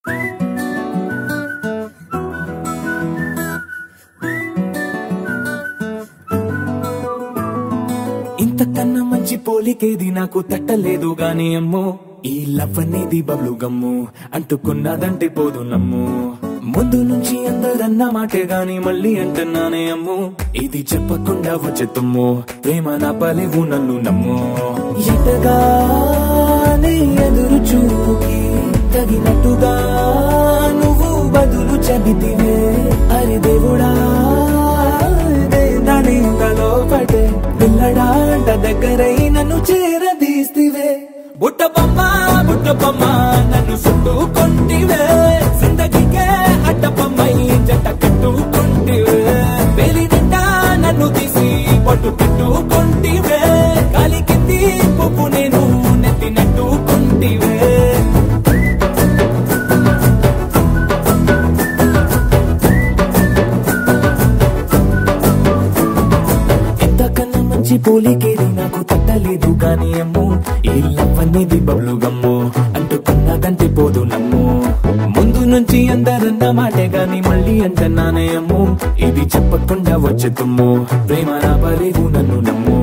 ఇంతకన్నా మంచి పోలికేది నాకు తట్టలేదు గాని అమ్మో ఈ లవ్ అనేది బబ్లు గమ్ము అంటుకున్నదంటే పోదు నమ్ము ముందు నుంచి అందరన్న మాటే గాని మళ్ళీ అంటున్నానే అమ్ము ఇది చెప్పకుండా వచ్చే తుమ్ము ప్రేమ నా పలేవు నన్ను నమ్ము ఎటగానే ఎదురు చూకి తగినట్టుగా నువ్వు బదులు చెబితివే అరి దేవుడా దాని లోపటే పిల్లడాంట దగ్గరై నన్ను చేరదీస్తివే బుట్ట బొమ్మ బుట్ట బొమ్మ నన్ను చుట్టుకొంటివే జిందగీకే అడ్డ బొమ్మై జంట కట్టుకొంటివే వేలి నిండా నన్ను తీసి పట్టు పెట్టుకొంటివే కాలి కింది పువ్వు నేను నెత్తినట్టుకొంటివే ఎంతకన్నా మంచి పోలికేది నాకు తట్టలేదు కానీ అమ్ము ఈ లవ్ అనేది బబ్లు గమ్ము అంటుకున్నదంటే పోదు నమ్ము ముందు నుంచి అందరన్న మాటే గాని మళ్ళీ అంటున్నానే అమ్ము ఇది చెప్పకుండా వచ్చే తుమ్ము ప్రేమ నా పరేవు నన్ను నమ్ము